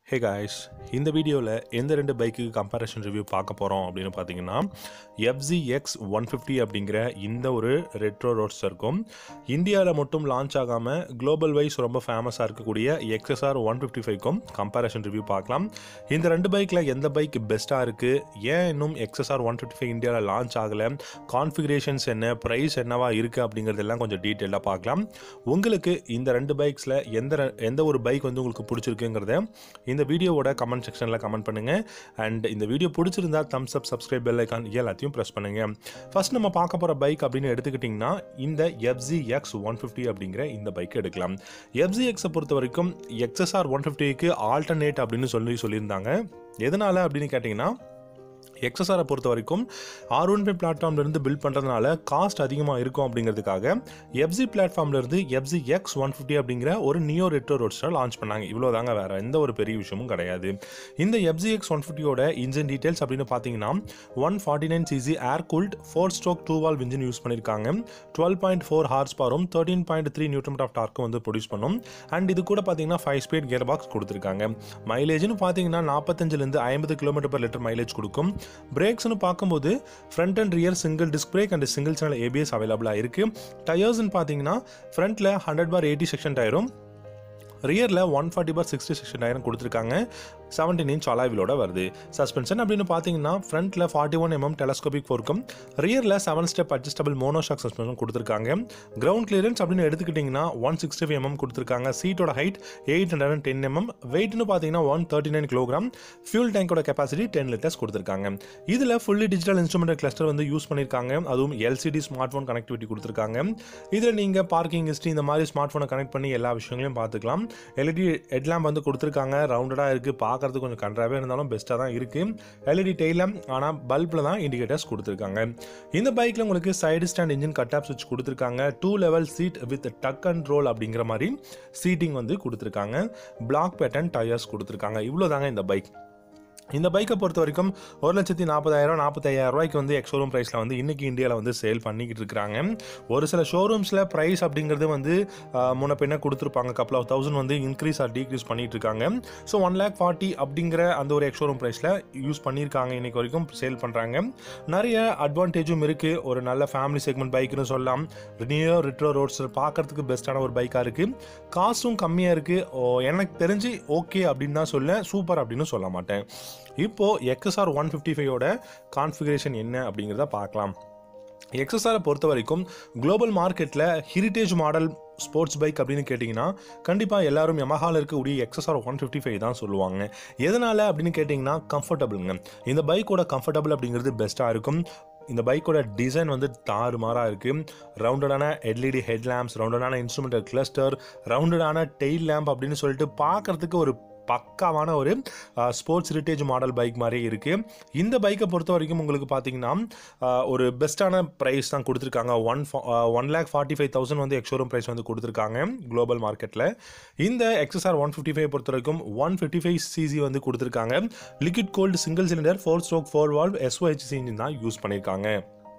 hey guys இந்த வீடியோவில் எந்த ரெண்டு பைக்குக்கு கம்பேரிஷன் ரிவ்யூ பார்க்க போகிறோம் அப்படின்னு பார்த்தீங்கன்னா எஃப்ஜிஎக்ஸ் ஒன் ஃபிஃப்டி அப்படிங்கிற இந்த ஒரு ரெட்ரோ ரோட்ஸ்டருக்கும் இந்தியாவில் மட்டும் லான்ச் ஆகாமல் குளோபல் வைஸ் ரொம்ப ஃபேமஸாக இருக்கக்கூடிய எக்ஸ்எஸ்ஆர் ஒன் ஃபிஃப்டி ஃபைவ்க்கும் கம்பேரிஷன் ரிவ்யூ பார்க்கலாம் இந்த ரெண்டு பைக்கில் எந்த பைக் பெஸ்ட்டாக இருக்குது ஏன் இன்னும் எக்ஸ்எஸ்ஆர் ஒன் ஃபிஃப்டி ஃபைவ் இந்தியாவில் லான்ச் ஆகலை கான்ஃபிகரேஷன்ஸ் என்ன ப்ரைஸ் என்னவா இருக்குது அப்படிங்கிறதெல்லாம் கொஞ்சம் டீட்டெயிலாக பார்க்கலாம் உங்களுக்கு இந்த ரெண்டு பைக்ஸில் எந்த ரெ- எந்த ஒரு பைக் வந்து உங்களுக்கு பிடிச்சிருக்குங்கிறத இந்த வீடியோவோட கமெண்ட் செக்ஷனில் கமெண்ட் பண்ணுங்கள் அண்ட் இந்த வீடியோ பிடிச்சிருந்தா thumbs up subscribe bell icon எல்லாத்தையும் ப்ரெஸ் பண்ணுங்கள் ஃபர்ஸ்ட் நம்ம பார்க்க போகிற பைக் அப்படின்னு எடுத்துக்கிட்டிங்கன்னா இந்த எஃப்ஜிஎக்ஸ் ஒன் ஃபிஃப்டி அப்படிங்கிற இந்த பைக் எடுக்கலாம் எஃப்ஜிஎக்ஸை பொறுத்த வரைக்கும் எக்ஸ்எஸ்ஆர் ஒன் ஃபிஃப்டிக்கு ஆல்டர்னேட் அப்படின்னு சொல்லி சொல்லியிருந்தாங்க எதனால் அப்படின்னு கேட்டிங்கன்னா எக்ஸஸாரை பொறுத்த வரைக்கும் ஆர் ஒன் பை பிளாட்ஃபார்ம்லேருந்து பில்ட் பண்ணுறதுனால காஸ்ட் அதிகமாக இருக்கும் அப்படிங்கிறதுக்காக எஃப்ஜி பிளாட்ஃபார்ம்லேருந்து எஃப்ஜி எக்ஸ் ஒன் ஃபிஃப்டி அப்படிங்கிற ஒரு நியோ ரெட்ரோ ரோட்ஸ்டர் லான்ச் பண்ணாங்க இவ்வளோ தாங்க வேறு எந்த ஒரு பெரிய விஷயமும் கிடையாது இந்த எஃப்ஜி எக்ஸ் ஒன் ஃபிஃப்டியோட இன்ஜின் டீட்டெயில்ஸ் அப்படின்னு பார்த்தீங்கன்னா one forty nine CC air cooled four stroke two valve engine use பண்ணியிருக்காங்க டுவெல் பாயிண்ட் ஃபோர் ஹார்ஸ் பவரும் thirteen point three newton of டார்க்கும் வந்து ப்ரொடியூஸ் பண்ணும் அண்ட் இது கூட பார்த்தீங்கன்னா ஃபைவ் ஸ்பீட் கியர் பாக்ஸ் கொடுத்துருக்காங்க மைலேஜ்னு பார்த்தீங்கன்னா நாற்பத்தஞ்சிலேருந்து ஐம்பது கிலோமீட்டர் per லிட்டர் மைலேஜ் கொடுக்கும் பிரேக்ஸ்னு பார்க்கும்போது front and rear single disc brake and single channel ABS அவைலபிளாக இருக்குது டயர்ஸ்னு பார்த்தீங்கன்னா ஃப்ரண்ட்டில் ஹண்ட்ரட் பார் எயிட்டி செக்ஷன் டயரும் ரியரில் one forty by sixty section டயரும் கொடுத்துருக்காங்க செவன்டீன் இன்ச் அலாவிலோட வருது சஸ்பென்ஷன் அப்படின்னு பார்த்தீங்கன்னா ஃப்ரண்ட்டில் ஃபார்ட்டி ஒன் எம்எம் டெலஸ்கோபிக் ஃபோர்க்கும் ரியரில் seven step adjustable monoshock suspension கொடுத்துருக்காங்க கிரவுண்ட் கிளியரன்ஸ் அப்படின்னு எடுத்துக்கிட்டிங்கன்னா ஒன் சிக்ஸ்டி ஃபைவ் எம்எம் கொடுத்துருக்காங்க சீட்டோட height eight hundred and ten mm வெயிட்னு பார்த்தீங்கன்னா one thirty nine kilogram fuel டேங்கோட கெப்பாசிட்டி டென் லிட்டர்ஸ் கொடுத்துருக்காங்க இதில் ஃபுல்லி டிஜிட்டல் இன்ஸ்ட்ருமெண்ட் கிளஸ்டர் வந்து யூஸ் பண்ணியிருக்காங்க அதுவும் எல்சிடி ஸ்மார்ட் ஃபோன் கனெக்டிவிட்டி கொடுத்துருக்காங்க இதில் நீங்கள் பார்க்கிங் ஹிஸ்ட்ரி இந்த மாதிரி ஸ்மார்ட் ஃபோனை கனெக்ட் பண்ணி எல்லா விஷயங்களையும் பார்த்துக்கலாம் எல்இடி ஹெட்லாம்ப் வந்து கொடுத்துருக்காங்க ரவுண்டடாக இருக்குது பார்க்கறதுக்கு கொஞ்சம் கன்றாவே இருந்தாலும் பெஸ்ட்டாக தான் இருக்குது எல்இடி டெய்ல் லேம்ப் ஆனால் பல்பில் தான் இண்டிகேட்டர்ஸ் கொடுத்துருக்காங்க இந்த பைக்கில் உங்களுக்கு side stand engine cut off சுவிட்ச் கொடுத்துருக்காங்க two level seat with tuck and roll அப்படிங்கிற மாதிரி சீட்டிங் வந்து கொடுத்துருக்காங்க பிளாக் பேட்டன் டயர்ஸ் கொடுத்துருக்காங்க இவ்வளோ தாங்க இந்த பைக் இந்த பைக்கை பொறுத்த வரைக்கும் ஒரு லட்சத்தி நாற்பதாயிரம் நாற்பத்தையாயிரம் ரூபாய்க்கு வந்து எக்ஸ் ஷோரூம் ப்ரைஸில் வந்து இன்னைக்கு இந்தியாவில் வந்து சேல் பண்ணிக்கிட்டு இருக்கிறாங்க ஒரு சில ஷோரூம்ஸில் ப்ரைஸ் அப்படிங்கிறது வந்து ஆஹ், முன்ன பின்ன கொடுத்துருப்பாங்க கப்பல் ஆஃப் தௌசண்ட் வந்து இன்க்ரீஸ் ஆர் டீக்ரீஸ் பண்ணிட்டு இருக்காங்க ஸோ ஒன் லேக் ஃபார்ட்டி அப்படிங்கிற அந்த ஒரு எக்ஸ் ஷோரூம் ப்ரைஸில் யூஸ் பண்ணியிருக்காங்க இன்னைக்கு வரைக்கும் சேல் பண்ணுறாங்க நிறைய அட்வான்டேஜும் இருக்குது ஒரு நல்ல ஃபேமிலி செக்மெண்ட் பைக்குன்னு சொல்லலாம் நியோ ரிட்ரோ ரோட்ஸ் பார்க்கறதுக்கு பெஸ்ட்டான ஒரு பைக்காக இருக்குது காசும் கம்மியாக இருக்குது எனக்கு தெரிஞ்சு ஓகே அப்படின்னு தான் சொல்ல சூப்பர் அப்படின்னு சொல்ல மாட்டேன் இப்போ எக்ஸ்ஆர் ஒன் ஃபிஃப்டி ஃபைவோட கான்ஃபிகரேஷன் என்ன அப்படிங்கிறத பார்க்கலாம் எக்ஸ்எஸ்ஆரை பொறுத்த வரைக்கும் குளோபல் மார்க்கெட்டில் ஹெரிட்டேஜ் மாடல் ஸ்போர்ட்ஸ் பைக் அப்படின்னு கேட்டிங்கன்னா கண்டிப்பாக எல்லாரும் யமஹாவில் இருக்கக்கூடிய எக்ஸ்எஸ்ஆர் ஒன் ஃபிஃப்டி ஃபைவ் தான் சொல்லுவாங்க எதனால் அப்படின்னு கேட்டிங்கன்னா கம்ஃபர்டபுளுங்க இந்த பைக்கோட கம்ஃபர்டபுள் அப்படிங்கிறது பெஸ்ட்டாக இருக்கும் இந்த பைக்கோட டிசைன் வந்து தாறுமாறாக இருக்குது ரவுண்டடான எல்இடி ஹெட் லேம்ப்ஸ் ரவுண்டடான இன்ஸ்ட்ருமெண்டல் கிளஸ்டர் ரவுண்டடான டெய்ல் லேம்ப் அப்படின்னு சொல்லிட்டு பார்க்கறதுக்கு ஒரு பக்காவான ஒரு ஸ்போர்ட்ஸ் ஹெரிட்டேஜ் மாடல் பைக் மாதிரி இருக்குது இந்த பைக்கை பொறுத்த வரைக்கும் உங்களுக்கு பார்த்தீங்கன்னா ஆஹ், ஒரு பெஸ்ட்டான ப்ரைஸ் தான் கொடுத்துருக்காங்க one one lakh forty five thousand வந்து எக்ஷோரூம் ப்ரைஸ் வந்து கொடுத்துருக்காங்க குளோபல் மார்க்கெட்டில் இந்த எக்ஸ்எஸ்ஆர் ஒன் ஃபிஃப்டி ஃபைவ் பொறுத்த வரைக்கும் ஒன் ஃபிஃப்டி ஃபைவ் சிசி வந்து கொடுத்துருக்காங்க liquid cooled single cylinder four stroke four valve SOHC engine தான் யூஸ் பண்ணியிருக்காங்க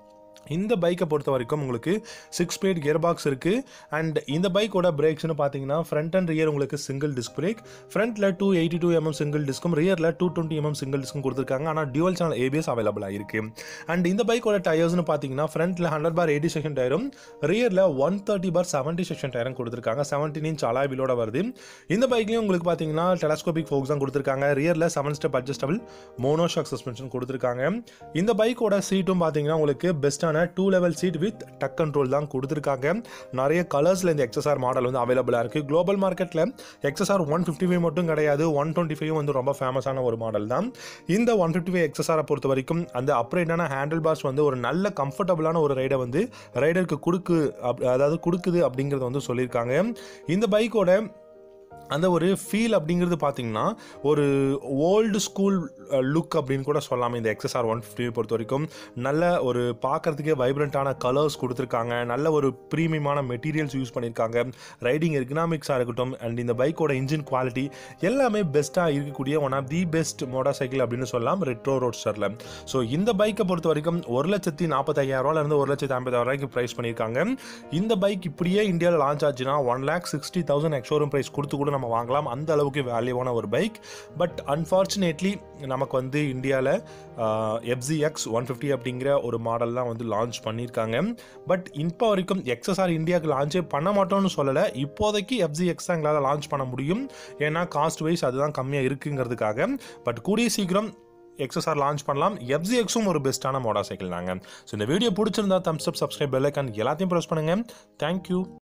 இந்த பைக்கை பொறுத்த வரைக்கும் உங்களுக்கு சிக்ஸ் ஸ்பீட் கியர் பாக்ஸ் இருக்குது அண்ட் இந்த பைக்கோட பிரேக்ஸ்னு பார்த்தீங்கன்னா ஃப்ரண்ட் அண்ட் ரியர் உங்களுக்கு சிங்கிள் டிஸ்க் பிரேக் ஃப்ரண்ட்டில் two eighty two mm single டிஸ்க்கும் ரியரில் டூ டுவெண்ட்டி எம்எம் சிங்கிள் டிஸ்க்கும் கொடுத்துருக்காங்க ஆனால் டியூவல் சேனல் ஏபிஎஸ் அவைலபிளாக இருக்குது அண்ட் இந்த பைக்கோட டயர்ஸ்னு பார்த்தீங்கன்னா ஃப்ரண்ட்டில் ஹண்ட்ரட் பார் எயிட்டி செக்ஷன் டயரும் ரியரில் one thirty by seventy section டயரும் கொடுத்துருக்காங்க செவன்டீன் இன்ச் அலாவிலோட வருது இந்த பைக்லையும் உங்களுக்கு பார்த்தீங்கன்னா டெலஸ்கோபிக் ஃபோக்ஸ் தான் கொடுத்துருக்காங்க ரியரில் seven step adjustable monoshock suspension கொடுத்துருக்காங்க இந்த பைக்கோட சீட்டும் பார்த்தீங்கன்னா உங்களுக்கு பெஸ்ட்டான two level seat with tuck control தான் கொடுத்துருக்காங்க நிறைய கலர்ஸில் இந்த எக்ஸ்எஸ்ஆர் மாடல் வந்து அவைலபிளாக இருக்குது குளோபல் மார்க்கெட்டில் எக்ஸ்எஸ்ஆர் ஒன் ஃபிஃப்டி ஃபைவ் மட்டும் கிடையாது ஒன் டுவெண்ட்டி ஃபைவ் வந்து ரொம்ப ஃபேமஸான ஒரு மாடல் தான் இந்த ஒன் ஃபிஃப்டி ஃபைவ் எக்ஸ்எஸ்ஆரை பொறுத்த வரைக்கும் அந்த அப்ரைடான ஹேண்டில் பார்ஸ் வந்து ஒரு நல்ல கம்ஃபர்டபுளான ஒரு ரைடை வந்து ரைடருக்கு கொடுக்கு அப்- அதாவது கொடுக்குது அப்படிங்கிறத வந்து சொல்லியிருக்காங்க இந்த பைக்கோட அந்த ஒரு ஃபீல் அப்படிங்கிறது பார்த்தீங்கன்னா ஒரு ஓல்டு ஸ்கூல் லுக் அப்படின்னு கூட சொல்லலாம் இந்த எக்ஸ்எஸ்ஆர் ஒன் ஃபிஃப்டியை பொறுத்த வரைக்கும் நல்ல ஒரு பார்க்கறதுக்கே வைப்ரண்ட்டான கலர்ஸ் கொடுத்துருக்காங்க நல்ல ஒரு ப்ரீமியமான மெட்டீரியல்ஸ் யூஸ் பண்ணியிருக்காங்க ரைடிங் எக்கனாமிக்ஸாக இருக்கட்டும் அண்ட் இந்த பைக்கோட இன்ஜின் குவாலிட்டி எல்லாமே பெஸ்ட்டாக இருக்கக்கூடிய one of the best motorcycle அப்படின்னு சொல்லலாம் ரெட்ரோ ரோட்ஸ்டரில் ஸோ இந்த பைக்கை பொறுத்த வரைக்கும் ஒரு லட்சத்தி நாற்பத்தையாயிரம் ரூபாயிலிருந்து ஒரு லட்சத்தி ஐம்பதாயிரம் ரூபாய்க்கு ப்ரைஸ் பண்ணியிருக்காங்க இந்த பைக் இப்படியே இந்தியாவில் லான்ச் ஆச்சுன்னா one lakh sixty thousand ex showroom price கொடுத்து கூட நம்ம வாங்கலாம் அந்த அளவுக்கு வேல்யூவான ஒரு பைக் பட் அன்ஃபார்ச்சுனேட்லி நமக்கு வந்து இந்தியாவில் எஃப்சிஎக்ஸ் ஒன் ஃபிஃப்டி அப்படிங்கிற ஒரு மாடல் தான் வந்து லான்ச் பண்ணியிருக்காங்க பட் இப்போ வரைக்கும் எக்ஸ்எஸ்ஆர் இந்தியாவுக்கு லான்ச்சே பண்ண மாட்டோம்னு சொல்லலை இப்போதைக்கு எஃப்சிஎக்ஸ் தான் எங்களால் லான்ச் பண்ண முடியும் ஏன்னா காஸ்ட் வைஸ் அதுதான் கம்மியாக இருக்குங்கிறதுக்காக பட் கூடிய சீக்கிரம் எக்ஸ்எஸ்ஆர் லான்ச் பண்ணலாம் எஃப்சிஎக்ஸும் ஒரு பெஸ்ட்டான மோட்டார் சைக்கிள் தாங்க ஸோ இந்த வீடியோ பிடிச்சிருந்தா thumbs up subscribe bell icon எல்லாத்தையும் ப்ரெஸ் பண்ணுங்கள் தேங்க்யூ